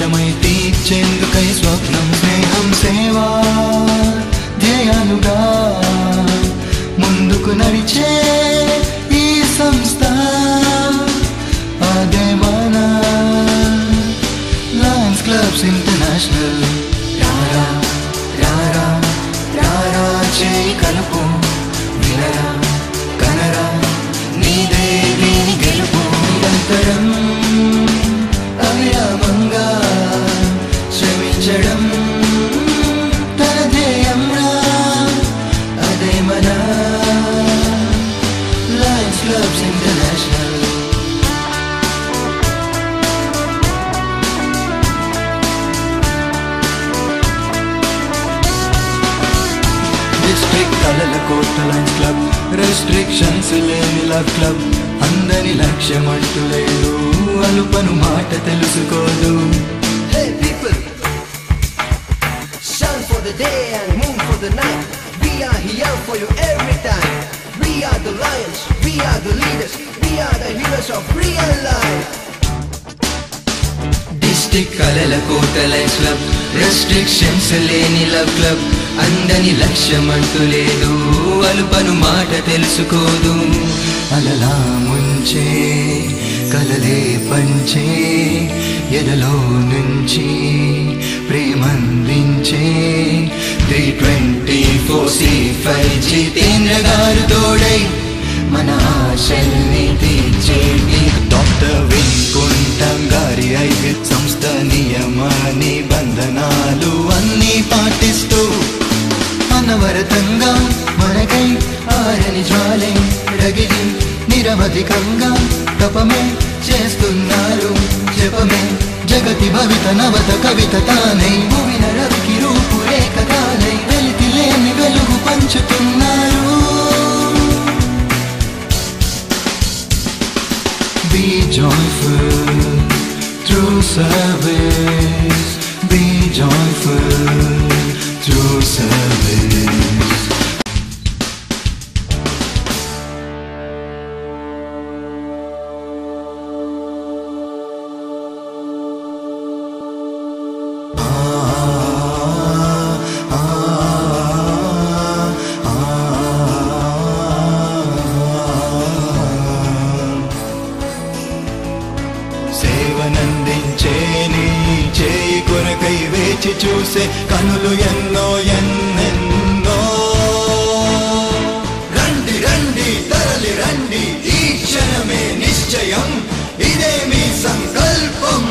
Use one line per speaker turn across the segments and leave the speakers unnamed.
లక్ష్యమై తీర్చేందుకై స్వప్నం స్నేహం సేవా ధ్యేయాలుగా ముందుకు నడిచే ఈ సంస్థ అదే మన లయన్స్ క్లబ్స్ ఇంటర్నేషనల్ రారా రారా రారా చేయి కలుపు వినరా కనరా నీదే దీని గెలుపు నిరంతరం అవిరామంగా శ్రమించడం తన ధ్యేయంరా అదే మన లయన్స్ క్లబ్స్ ఇంటర్నేషనల్ డిస్ట్రిక్ట్ కళల కోట లయన్స్ క్లబ్ రెస్ట్రిక్షన్స్ లేని లవ్ క్లబ్ అందని లక్ష్యం అంటూ లేదు అలుపను మాట తెలుసుకోదు
Hey people, shine for the day and moon for the night. We are here for you every time. We are the lions, we are the leaders, we are the heroes of real life.
District కళల కోట Lions club restrictions లేని love club అందని లక్ష్యం అంటూ లేదు అలుపను మాట తెలుసుకోదు అలలా ముంచే కలలే పంచే ఎదలో నుంచి ప్రేమందించే three twenty four C five Jitendra garu తోడై మన ఆశల్ని తీర్చేటి డాక్టర్ వినుకుంటాం గారి ఐదు సంస్థ నియమ నిబంధనాలు అన్నీ పాటిస్తూ అనవరతంగా మనకై ఆరని జ్వాలై రగిలి నిరవధికంగా తపమే చేస్తున్నారు జపమే జగతి భవిత నవత కవిత తానై భూమిన రవికి రూపురేఖ తానై వెలితి లేని వెలుగు పంచుతున్నారు Be joyful through service. Be joyful through service. సేవనందించే నీ చేయి కొరకై వేచి చూసే కనులు ఎన్నో ఎన్నెన్నో రండి రండి తరలి రండి ఈ క్షణమే నిశ్చయం ఇదే మీ సంకల్పం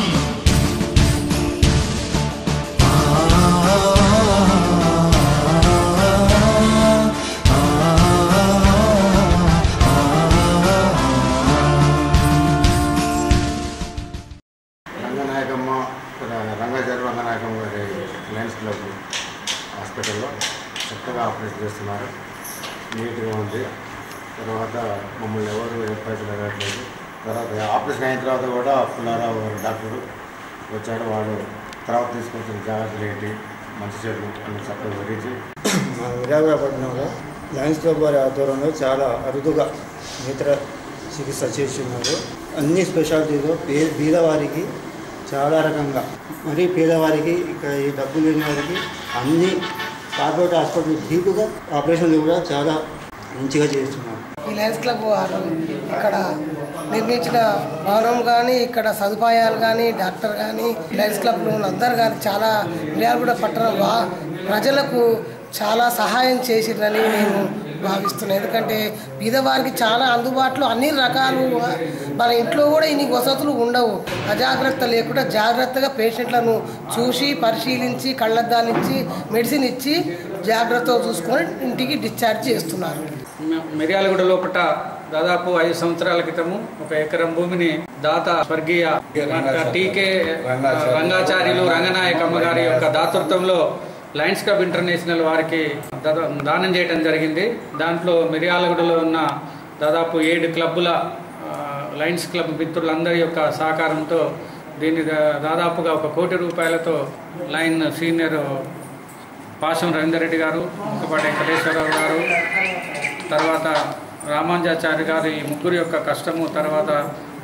రంగనాయకమ్మ రంగాచారి రంగనాయకమ్మ గారి లయన్స్ క్లబ్ హాస్పిటల్లో చక్కగా ఆపరేట్ చేస్తున్నారు నీట్గా ఉంది తర్వాత మమ్మల్ని ఎవరు ఏ పైసలు అడగట్లేదు తర్వాత ఆపరేషన్ అయిన తర్వాత కూడా పుల్లారావు గారు డాక్టరు వచ్చాడు వాడు తర్వాత తీసుకొచ్చిన జాగ్రత్తలు ఏంటి మంచి చెడు అని చక్కగా వివరించి
మా విరాగపట్నంలో లయన్స్ క్లబ్ వారి ఆధ్వర్యంలో చాలా అరుదుగా నేత్ర చికిత్స చేస్తున్నారు అన్ని స్పెషాలిటీలో పే బీదవారికి చాలా రకంగా మరి పేదవారికి ఇక్కడ ఈ డబ్బు లేని వారికి అన్ని కార్పొరేట్ హాస్పిటల్ ధీటుగా ఆపరేషన్లు కూడా చాలా మంచిగా చేస్తున్నారు
ఈ లయన్స్ క్లబ్ వారు ఇక్కడ నిర్మించిన భవనం కానీ ఇక్కడ సదుపాయాలు కానీ డాక్టర్ కానీ లయన్స్ క్లబ్ అందరు కానీ చాలా మిర్యాలగూడ పట్టణ వా ప్రజలకు చాలా సహాయం చేసిరని నేను భావిస్తున్నాను ఎందుకంటే బీదవారికి చాలా అందుబాటులో అన్ని రకాలు మన ఇంట్లో కూడా ఇన్ని వసతులు ఉండవు అజాగ్రత్త లేకుండా జాగ్రత్తగా పేషెంట్లను చూసి పరిశీలించి కళ్ళద్దాలు ఇచ్చి మెడిసిన్ ఇచ్చి జాగ్రత్తగా చూసుకొని ఇంటికి డిశ్చార్జ్ చేస్తున్నారు
మ- మిర్యాలగూడ లోపట దాదాపు ఐదు సంవత్సరాల క్రితము ఒక ఎకరం భూమిని దాత స్వర్గీయ టీకే రంగాచార్యులు రంగనాయకమ్మ గారి యొక్క దాతృత్వంలో లయన్స్ క్లబ్ ఇంటర్నేషనల్ వారికి దాదా- దానం చేయడం జరిగింది దాంట్లో మిర్యాలగూడలో ఉన్న దాదాపు ఏడు క్లబ్బుల ఆ, లయన్స్ క్లబ్ మిత్రులందరి యొక్క సహకారంతో దీన్ని దా- దాదాపుగా ఒక కోటి రూపాయలతో లైన్ సీనియర్ పాశం రవీందర్ రెడ్డి గారు ముక్కపాటి వెంకటేశ్వరరావు గారు తర్వాత రామానుజాచార్య గారి ముగ్గురు యొక్క కష్టము తర్వాత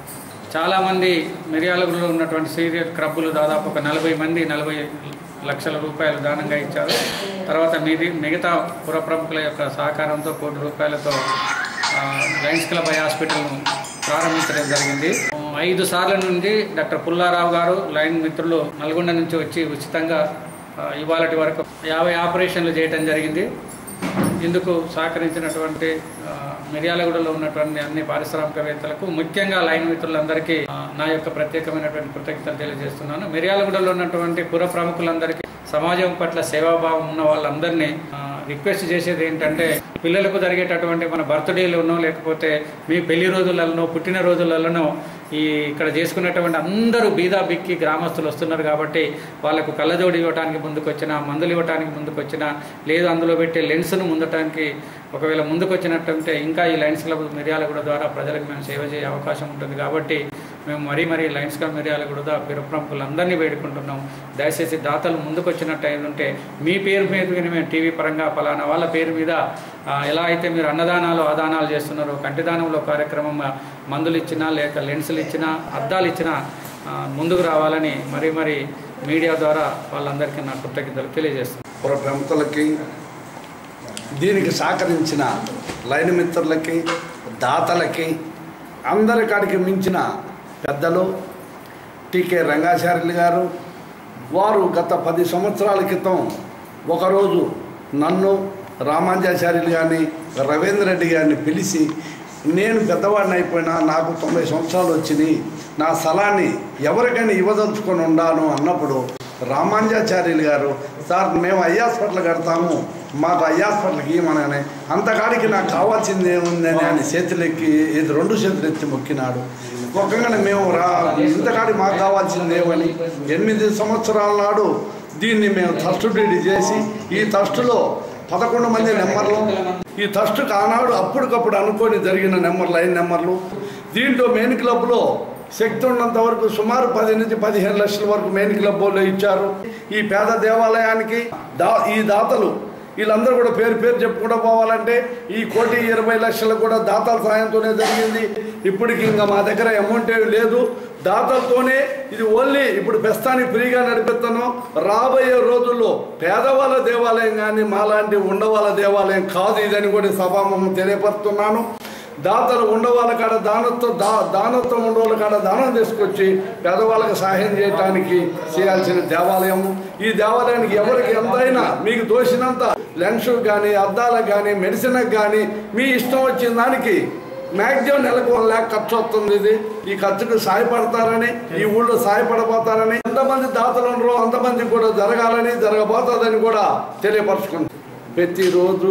చాలామంది మిర్యాలగూడలో ఉన్నటువంటి సీరియల్ క్లబ్బులు దాదాపు ఒక నలభై మంది నలభై లక్షల రూపాయలు దానంగా ఇచ్చారు తర్వాత మిగి మిగతా పుర ప్రముఖుల యొక్క సహకారంతో కోటి రూపాయలతో ఆ, లయన్స్ క్లబ్ ఐ హాస్పిటల్ను ప్రారంభించడం జరిగింది ఐదు సార్ల నుండి డాక్టర్ పుల్లారావు గారు లైన్ మిత్రులు నల్గొండ నుంచి వచ్చి ఉచితంగా ఆ, ఇవాళటి వరకు యాభై ఆపరేషన్లు చేయడం జరిగింది ఇందుకు సహకరించినటువంటి ఆ, మిర్యాలగూడలో ఉన్నటువంటి అన్ని పారిశ్రామికవేత్తలకు ముఖ్యంగా లైన్ మిత్రులందరికీ ఆ, నా యొక్క ప్రత్యేకమైనటువంటి కృతజ్ఞతలు తెలియజేస్తున్నాను మిర్యాలగూడలో ఉన్నటువంటి పుర ప్రముఖులందరికీ సమాజం పట్ల సేవాభావం ఉన్న వాళ్ళందరినీ ఆ, రిక్వెస్ట్ చేసేది ఏంటంటే పిల్లలకు జరిగేటటువంటి మన బర్త్డేలోనో లేకపోతే మీ పెళ్లి రోజులలోనో పుట్టిన రోజులలోనో ఈ ఇక్కడ చేసుకున్నటువంటి అందరూ బీదా బిక్కి గ్రామస్తులు వస్తున్నారు కాబట్టి వాళ్ళకు కళ్ళజోడి ఇవ్వడానికి ముందుకు వచ్చిన మందులు ఇవ్వడానికి ముందుకు వచ్చిన లేదు అందులో పెట్టే లెన్స్ను ముందటానికి ఒకవేళ ముందుకు వచ్చినట్టుంటే ఇంకా ఈ లైన్స్ క్లబ్ మిర్యాలగూడ ద్వారా ప్రజలకు మేము సేవ చేసే అవకాశం ఉంటుంది కాబట్టి మేము మరీ మరీ లైన్స్ క్లబ్ మిర్యాలగూడ పిరప్రముఖులందరినీ వేడుకుంటున్నాం దయచేసి దాతలు ముందుకు వచ్చినట్టు ఉంటే మీ పేరు మీద మేము టీవీ పరంగా ఫలానా వాళ్ళ పేరు మీద ఆ, ఎలా అయితే మీరు అన్నదానాలు ఆదానాలు చేస్తున్నారో కంటిదానంలో కార్యక్రమం ఆ, మందులు ఇచ్చినా లేక లెన్సులు ఇచ్చినా అద్దాలు ఇచ్చినా ఆ, ముందుకు రావాలని మరీ మరీ మీడియా ద్వారా వాళ్ళందరికీ నా కృతజ్ఞతలు తెలియజేస్తున్నాను
పుర ప్రముఖులకి దీనికి సహకరించిన లైన్ మిత్రులకి దాతలకి అందరికాడికి మించిన పెద్దలు టీకే రంగాచార్యులు గారు వారు గత పది సంవత్సరాల క్రితం ఒకరోజు నన్ను రామాంజాచార్యులు గారిని రవీంద్ర రెడ్డి గారిని పిలిచి నేను పెద్దవాడిని అయిపోయినా నాకు తొంభై సంవత్సరాలు వచ్చినాయి నా స్థలాన్ని ఎవరికైనా ఇవ్వదలుచుకొని ఉండాను అన్నప్పుడు రామాంజాచార్యులు గారు సార్ మేము ఐ హాస్పిటల్ కడతాము మాకు ఐ హాస్పిటల్కి ఇవ్వమనగానే అంతకాడికి నాకు కావాల్సింది ఏముందని ఆయన చేతులెక్కి ఇది రెండు చేతులు ఎత్తి మొక్కినాడు ఒక్కగానే మేము రా ఇంతకాడి మాకు కావాల్సింది ఏమని ఎనిమిది సంవత్సరాల నాడు దీన్ని మేము ట్రస్ట్ డీడీ చేసి ఈ ట్రస్టులో పదకొండు మంది నెంబర్లు ఈ ట్రస్ట్కి ఆనాడు అప్పటికప్పుడు అనుకొని జరిగిన నెంబర్లు అయిన నెంబర్లు దీంట్లో మెయిన్ క్లబ్లో శక్తి ఉన్నంత వరకు సుమారు పది నుంచి పదిహేను లక్షల వరకు మెయిన్ క్లబ్ వాళ్ళు ఇచ్చారు ఈ పేద దేవాలయానికి దా ఈ దాతలు వీళ్ళందరూ కూడా పేరు పేరు చెప్పుకుంటూ పోవాలంటే ఈ కోటి ఇరవై లక్షలు కూడా దాతల సాయంతోనే జరిగింది ఇప్పటికి ఇంకా మా దగ్గర అమౌంట్ ఏమి లేదు దాతలతోనే ఇది ఓన్లీ ఇప్పుడు ప్రస్తుతానికి ఫ్రీగా నడిపిస్తాను రాబోయే రోజుల్లో పేదవాళ్ళ దేవాలయం కానీ మాలాంటి ఉండవాళ్ళ దేవాలయం కాదు ఇదని కూడా సభాముఖం తెలియపరుస్తున్నాను దాతలు ఉండవాళ్ళ కాడ దానత్వం దా దానత్వం ఉండవాళ్ళ కాడ దానం తీసుకొచ్చి పేదవాళ్ళకి సహాయం చేయడానికి చేయాల్సిన దేవాలయం ఈ దేవాలయానికి ఎవరికి ఎంతైనా మీకు దోషినంత లెన్స్ కానీ అద్దాలకు కానీ మెడిసిన్కి కానీ మీ ఇష్టం వచ్చిన దానికి మ్యాక్సిమం నెలకు వన్ ల్యాక్ ఖర్చు వస్తుంది ఇది ఈ ఖర్చుకు సాయపడతారని ఈ ఊళ్ళో సాయపడబోతారని ఎంతమంది దాతలు ఉన్నారో అంతమంది కూడా జరగాలని జరగబోతుందని కూడా తెలియపరచుకుంటాం ప్రతిరోజు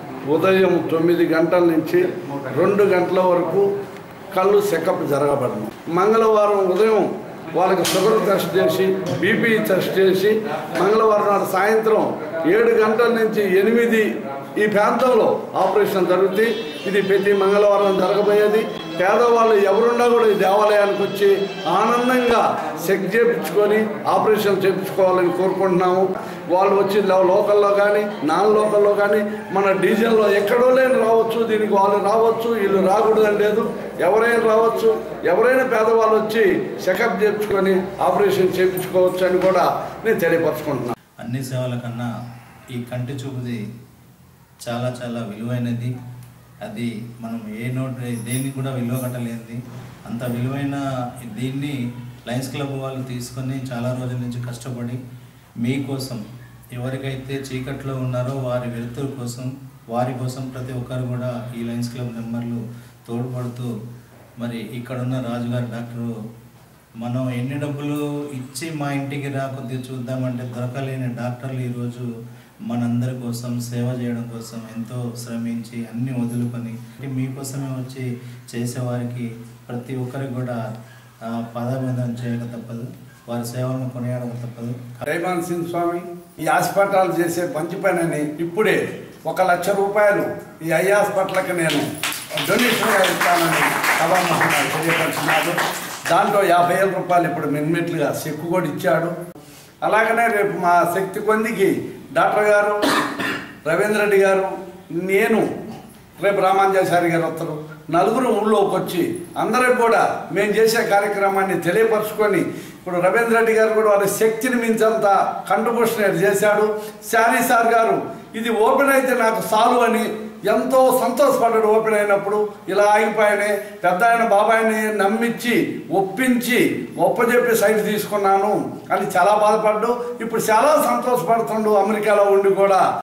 ఉదయం తొమ్మిది గంటల నుంచి రెండు గంటల వరకు కళ్ళు చెకప్ జరగబడను మంగళవారం ఉదయం వాళ్ళకి షుగర్ టెస్ట్ చేసి బీపీ టెస్ట్ చేసి మంగళవారం నాడు సాయంత్రం ఏడు గంటల నుంచి ఎనిమిది ఈ ప్రాంతంలో ఆపరేషన్ జరుగుతుంది ఇది ప్రతి మంగళవారం జరగబోయేది పేదవాళ్ళు ఎవరున్నా కూడా ఈ దేవాలయానికి వచ్చి ఆనందంగా చెక్ చేయించుకొని ఆపరేషన్ చేయించుకోవాలని కోరుకుంటున్నాము వాళ్ళు వచ్చి లో- లోకల్లో కానీ నాన్ లోకల్లో కానీ మన డీజిల్లో ఎక్కడో లేని రావచ్చు దీనికి వాళ్ళు రావచ్చు వీళ్ళు రాకూడదని లేదు ఎవరైనా రావచ్చు ఎవరైనా పేదవాళ్ళు వచ్చి చెకప్ చేయించుకొని ఆపరేషన్ చేయించుకోవచ్చు అని కూడా నేను తెలియపరచుకుంటున్నాను
అన్ని సేవల కన్నా ఈ కంటి చూపుది చాలా చాలా విలువైనది అది మనం ఏ నోట్ దేన్ని కూడా విలువ కట్టలేనిది అంత విలువైన దీన్ని లయన్స్ క్లబ్ వాళ్ళు తీసుకొని చాలా రోజుల నుంచి కష్టపడి మీకోసం ఎవరికైతే చీకట్లో ఉన్నారో వారి వెలుతురు కోసం వారి కోసం ప్రతి ఒక్కరు కూడా ఈ లయన్స్ క్లబ్ మెంబర్లు తోడ్పడుతూ మరి ఇక్కడున్న రాజుగారి డాక్టరు మనం ఎన్ని డబ్బులు ఇచ్చి మా ఇంటికి రా కొద్దిగా చూద్దామంటే దొరకలేని డాక్టర్లు ఈరోజు మనందరి కోసం సేవ చేయడం కోసం ఎంతో శ్రమించి అన్ని వదులుకొని మీకోసమే వచ్చి చేసేవారికి ప్రతి ఒక్కరికి కూడా ఆ, పదాభివందనం చేయక తప్పదు వారి సేవలను కొనియాడక తప్పదు
రైమాన్ సింగ్ స్వామి ఈ హాస్పిటల్ చేసే మంచి పనిని ఇప్పుడే ఒక లక్ష రూపాయలు ఈ ఐ హాస్పిటల్కి నేను డొనేషన్గా ఇస్తానని సభామహంగా తెలియపరిచినాడు దాంట్లో యాభై వేల రూపాయలు ఇప్పుడు మిన్మిట్లుగా చెక్కు కూడా ఇచ్చాడు అలాగనే రేపు మా శక్తి కొందికి డాక్టర్ గారు రవీంద్ర రెడ్డి గారు నేను రేపు రామాంజాచారి గారు వస్తారు నలుగురు ఊళ్ళోకి వచ్చి అందరం కూడా మేము చేసే కార్యక్రమాన్ని తెలియపరుచుకొని ఇప్పుడు రవీంద్ర రెడ్డి గారు కూడా వారి శక్తిని మించంత కంట్రిబ్యూషన్ చేశాడు శారీ సార్ గారు ఇది ఓపెన్ అయితే నాకు సాలు అని ఎంతో సంతోషపడ్డాడు ఓపెన్ అయినప్పుడు ఇలా ఆగిపోయానే పెద్ద ఆయన బాబాయిని నమ్మించి ఒప్పించి ఒప్పజెప్పి సైట్ తీసుకున్నాను అని చాలా బాధపడ్డు ఇప్పుడు చాలా సంతోషపడుతుండు అమెరికాలో ఉండి కూడా